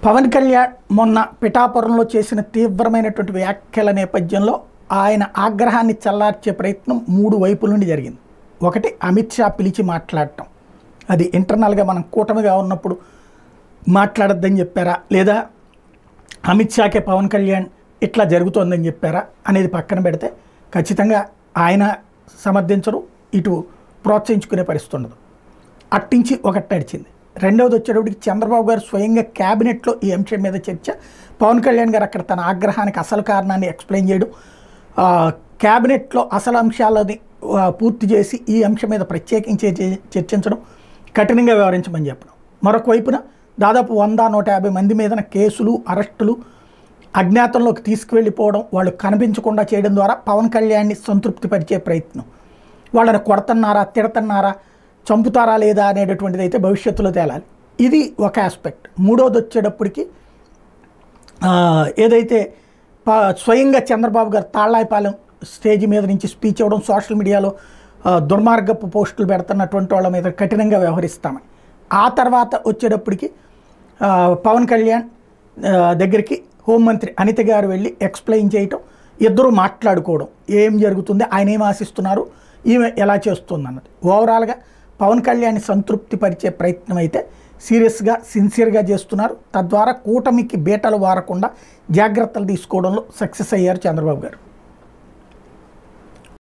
పవన్ కళ్యాణ్ మొన్న పిఠాపురంలో చేసిన తీవ్రమైనటువంటి వ్యాఖ్యల నేపథ్యంలో ఆయన ఆగ్రహాన్ని చల్లార్చే ప్రయత్నం మూడు వైపుల నుండి జరిగింది ఒకటి అమిత్ షా పిలిచి మాట్లాడటం అది ఇంటర్నల్గా మనం కూటమిగా ఉన్నప్పుడు మాట్లాడొద్దని చెప్పారా లేదా అమిత్ షాకే పవన్ కళ్యాణ్ ఇట్లా జరుగుతోందని చెప్పారా అనేది పక్కన పెడితే ఖచ్చితంగా ఆయన సమర్థించరు ఇటు ప్రోత్సహించుకునే పరిస్థితి ఉండదు అట్టించి ఒకటి నడిచింది రెండవది వచ్చేటప్పటికి చంద్రబాబు గారు స్వయంగా క్యాబినెట్లో ఈ అంశం మీద చర్చ పవన్ కళ్యాణ్ గారు అక్కడ తన ఆగ్రహానికి అసలు కారణాన్ని ఎక్స్ప్లెయిన్ చేయడం ఆ, క్యాబినెట్లో అసలు అంశాలని ఆ, పూర్తి చేసి ఈ అంశం మీద ప్రత్యేకించి చే- చర్చించడం కఠినంగా వ్యవహరించమని చెప్పడం మరొక వైపున దాదాపు వంద నూట యాభై మంది మీదన కేసులు అరెస్టులు అజ్ఞాతంలోకి తీసుకువెళ్ళిపోవడం వాళ్ళు కనిపించకుండా చేయడం ద్వారా పవన్ కళ్యాణ్ని సంతృప్తిపరిచే ప్రయత్నం వాళ్ళని కొడుతున్నారా తిడుతున్నారా చంపుతారా లేదా అనేటటువంటిది అయితే భవిష్యత్తులో తేలాలి ఇది ఒక ఆస్పెక్ట్ మూడోది వచ్చేటప్పటికి ఆ, ఏదైతే ప- స్వయంగా చంద్రబాబు గారు తాళ్ళాయిపాలెం స్టేజ్ మీద నుంచి స్పీచ్ ఇవ్వడం సోషల్ మీడియాలో ఆ, దుర్మార్గపు పోస్టులు పెడుతున్నటువంటి వాళ్ళ మీద కఠినంగా వ్యవహరిస్తామని ఆ తర్వాత వచ్చేటప్పటికి ఆ, పవన్ కళ్యాణ్ ఆ, దగ్గరికి హోంమంత్రి అనిత గారు వెళ్ళి ఎక్స్ప్లెయిన్ చేయటం ఇద్దరు మాట్లాడుకోవడం ఏం జరుగుతుంది ఆయన ఏం ఆశిస్తున్నారు ఈమె ఎలా చేస్తుంది అన్నది ఓవరాల్గా పవన్ కళ్యాణ్ సంతృప్తి పరిచే ప్రయత్నం అయితే సీరియస్గా సిన్సియర్గా చేస్తున్నారు తద్వారా కూటమికి బీటలు వారకుండా జాగ్రత్తలు తీసుకోవడంలో సక్సెస్ అయ్యారు చంద్రబాబు గారు